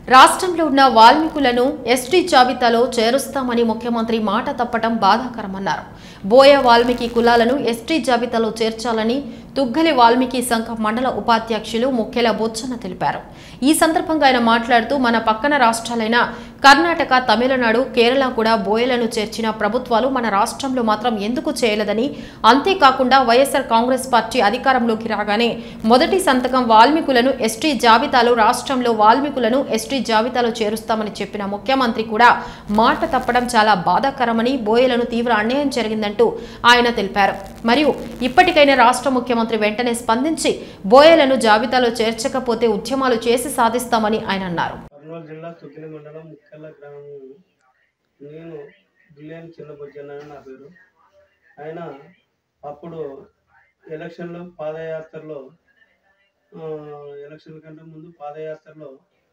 రాష్ట్రంలో ఉన్న వాల్మీకులను ఎస్టీ జాబితాలో చేరుస్తామని ముఖ్యమంత్రి మాట తప్పటం బాధాకరమన్నారు బోయ వాల్మీకి కులాలను ఎస్టీ జాబితాలో చేర్చాలని తుగ్గలి వాల్మీకి సంఘ మండల ఉపాధ్యక్షులు ముఖ్యల బొచ్చన తెలిపారు ఈ సందర్భంగా ఆయన మాట్లాడుతూ మన పక్కన రాష్ట్రాలైన కర్ణాటక తమిళనాడు కేరళ కూడా బోయలను చేర్చిన ప్రభుత్వాలు మన రాష్ట్రంలో మాత్రం ఎందుకు చేయలేదని అంతేకాకుండా వైఎస్ఆర్ కాంగ్రెస్ పార్టీ అధికారంలోకి రాగానే మొదటి సంతకం వాల్మీకులను ఎస్టీ జాబితాలో రాష్ట్రంలో వాల్మీకులను ఎస్టీ జాబితాలో చేరుస్తామని చెప్పిన ముఖ్యమంత్రి కూడా మాట తప్పడం చాలా బాధాకరమని బోయలను తీవ్ర అన్యాయం జరిగిందంటూ ఆయన తెలిపారు మరియు ఇప్పటికైనా రాష్ట్ర ముఖ్యమంత్రి వెంటనే స్పందించి బోయలను జాబితాలో చేర్చకపోతే ఉద్యమాలు చేసి సాధిస్తామని ఆయన అన్నారు కర్నూలు జిల్లా తుగ్గిలి మండలం ముక్కల్ల గ్రామం నేను బిల్లేని చిన్నబొజ్జన్న అని నా పేరు ఆయన అప్పుడు ఎలక్షన్లో పాదయాత్రలో ఆ, ఎలక్షన్ కంటే ముందు పాదయాత్రలో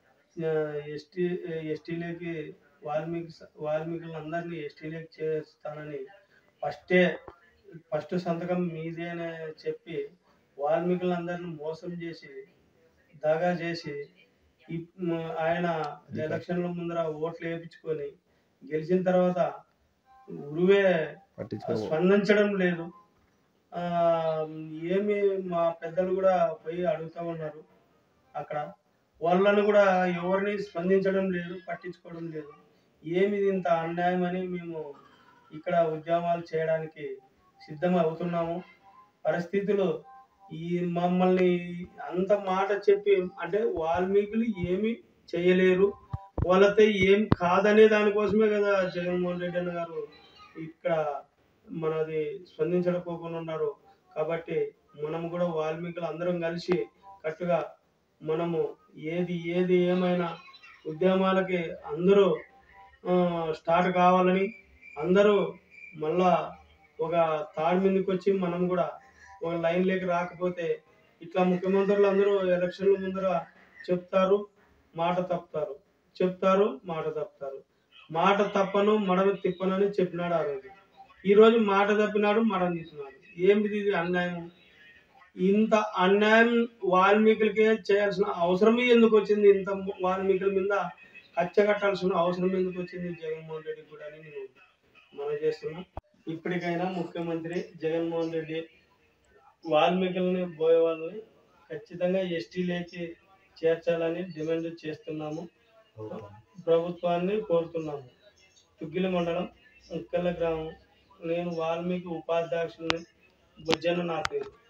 ఎస్టీ ఎస్టీలోకి వాల్మీకి స- వాల్మీకులందరినీ ఎస్టీలోకి చేస్తానని ఫస్టే ఫస్ట్ సంతకం మీదే అని చెప్పి వాల్మీకులందరిని మోసం చేసి దగా చేసి ఈ- మ- ఆయన ఎలక్షన్ల ముందర ఓట్లు వేయించుకొని గెలిచిన తర్వాత ఉరువే స్పందించడం లేదు ఆ, ఏమి మా పెద్దలు కూడా పోయి అడుగుతా ఉన్నారు అక్కడ వాళ్ళను కూడా ఎవరిని స్పందించడం లేదు పట్టించుకోవడం లేదు ఏమి ఇది ఇంత అన్యాయం అని మేము ఇక్కడ ఉద్యమాలు చేయడానికి సిద్ధం అవుతున్నాము పరిస్థితులు ఈ మమ్మల్ని అంత మాట చెప్పి అంటే వాల్మీకులు ఏమి చేయలేరు వాళ్ళతో ఏం కాదనే దానికోసమే కదా జగన్మోహన్ రెడ్డి అన్న గారు ఇక్కడ మనది స్పందించకపోకుండా ఉన్నారు కాబట్టి మనం కూడా వాల్మీకులు అందరం కలిసి కట్టుగా మనము ఏది ఏది ఏమైనా ఉద్యమాలకి అందరూ ఆ, స్టార్ట్ కావాలని అందరూ మళ్ళా ఒక తాడు మీదకి వచ్చి మనం కూడా ఒక లైన్లోకి రాకపోతే ఇట్లా ముఖ్యమంత్రులు అందరూ ఎలక్షన్ల ముందర చెప్తారు మాట తప్పుతారు చెప్తారు మాట తప్పుతారు మాట తప్పను మడమ తిప్పనని చెప్పినాడు ఆ రోజు ఈ రోజు మాట తప్పినాడు మడం తీసినాడు ఏమిటి ఇది అన్యాయం ఇంత అన్యాయం వాల్మీకులకే చేయాల్సిన అవసరం ఎందుకు వచ్చింది ఇంత వాల్మీకుల మీద హత్య కట్టాల్సిన అవసరం ఎందుకు వచ్చింది జగన్మోహన్ రెడ్డి కూడా అని నేను మనం చేస్తున్నా ఇప్పటికైనా ముఖ్యమంత్రి జగన్మోహన్ రెడ్డి వాల్మీకులని పోయే వాళ్ళని ఖచ్చితంగా ఎస్టీలోకి చేర్చాలని డిమాండ్ చేస్తున్నాము ప్రభుత్వాన్ని కోరుతున్నాము తుగ్గిలి మండలం ముక్కల గ్రామం నేను వాల్మీకి ఉపాధ్యక్షుని బుజ్జన్న నా పేరు